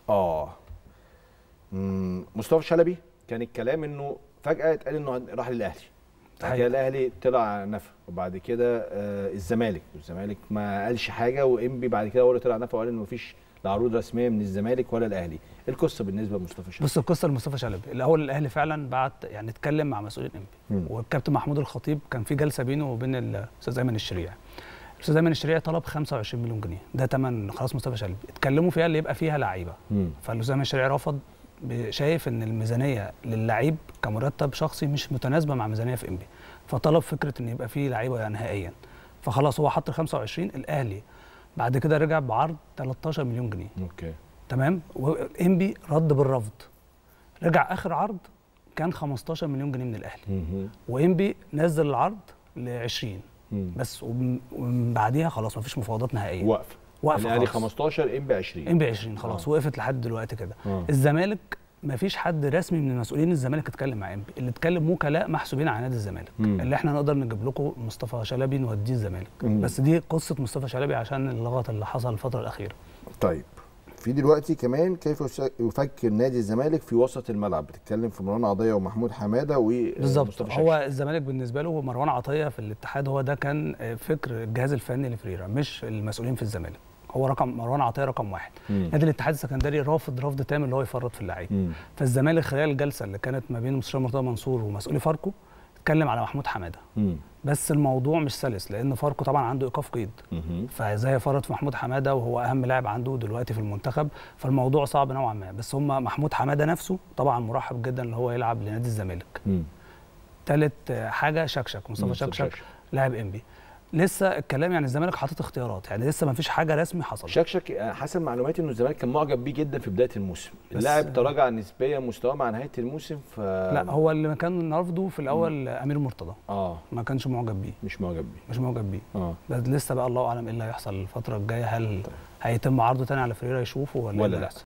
اه مم، مصطفى شلبي كان الكلام انه فجاه اتقال انه راح للاهلي بعد كده حقيقة. الاهلي طلع نفى وبعد كده آه الزمالك الزمالك ما قالش حاجه وانبي بعد كده هو اللي طلع نفى وقال انه مفيش لا عروض رسميه من الزمالك ولا الاهلي إيه القصه بالنسبه لمصطفى شلبي بص القصه لمصطفى شلبي الاول الاهلي فعلا بعت يعني اتكلم مع مسؤولين مم. انبي والكابتن محمود الخطيب كان في جلسه بينه وبين الاستاذ ايمن الشريع الاستاذ ايمن الشريع طلب 25 مليون جنيه ده ثمن خلاص مصطفى شلبي اتكلموا فيها اللي يبقى فيها لعيبه مم. فالاستاذ ايمن الشريع رفض ب- شايف ان الميزانيه للعيب كمرتب شخصي مش متناسبه مع ميزانيه في انبي فطلب فكره ان يبقى فيه لعيبه نهائيا فخلاص هو حط ال 25 الاهلي بعد كده رجع بعرض 13 مليون جنيه اوكي تمام وانبي رد بالرفض رجع اخر عرض كان 15 مليون جنيه من الاهلي مم. وانبي نزل العرض ل 20 مم. بس وم- ومن بعديها خلاص مفيش مفاوضات نهائيه واقفه واقفه الاهلي خلاص 15 انبي 20 انبي 20 خلاص آه. وقفت لحد دلوقتي كده آه. الزمالك مفيش حد رسمي من مسؤولين الزمالك اتكلم مع انبي اللي اتكلم وكلاء محسوبين على نادي الزمالك مم. اللي احنا نقدر نجيب لكم مصطفى شلبي نوديه الزمالك مم. بس دي قصه مصطفى شلبي عشان اللغط اللي حصل الفتره الاخيره طيب في دلوقتي كمان كيف يس- يفكر نادي الزمالك في وسط الملعب بتتكلم في مروان عضيه ومحمود حماده بالظبط ومصطفى هو شكشك. الزمالك بالنسبه له مروان عطيه في الاتحاد هو ده كان آه، فكر الجهاز الفني لفريرا مش المسؤولين في الزمالك هو رقم مروان عطيه رقم واحد مم. نادي الاتحاد السكندري رافض رفض تام اللي هو يفرط في اللعيب مم. فالزمالك خلال الجلسه اللي كانت ما بين مستشار مرتضى منصور ومسؤولي فاركو اتكلم على محمود حماده مم. بس الموضوع مش سلس لان فاركو طبعا عنده ايقاف قيد مم. فازاي فرط في محمود حماده وهو اهم لاعب عنده دلوقتي في المنتخب فالموضوع صعب نوعا ما بس هم محمود حماده نفسه طبعا مرحب جدا اللي هو يلعب لنادي الزمالك مم. تالت حاجه شكشك مصطفى مصطفى شكشك شكشك. لاعب انبي لسه الكلام يعني الزمالك حاطط اختيارات يعني لسه ما فيش حاجه رسمي حصلت شكشك آه، حسب معلوماتي انه الزمالك كان معجب بيه جدا في بدايه الموسم بس- اللاعب تراجع نسبيا مستواه مع نهايه الموسم ف لا هو اللي كان رافضه في الاول امير مرتضى اه ما كانش معجب بيه مش معجب بيه مش معجب بيه اه بس لسه بقى الله اعلم ايه اللي هيحصل الفتره الجايه هل هيتم عرضه تاني على فريرا يشوفه ولا, ولا إيه اللي لا. هيحصل؟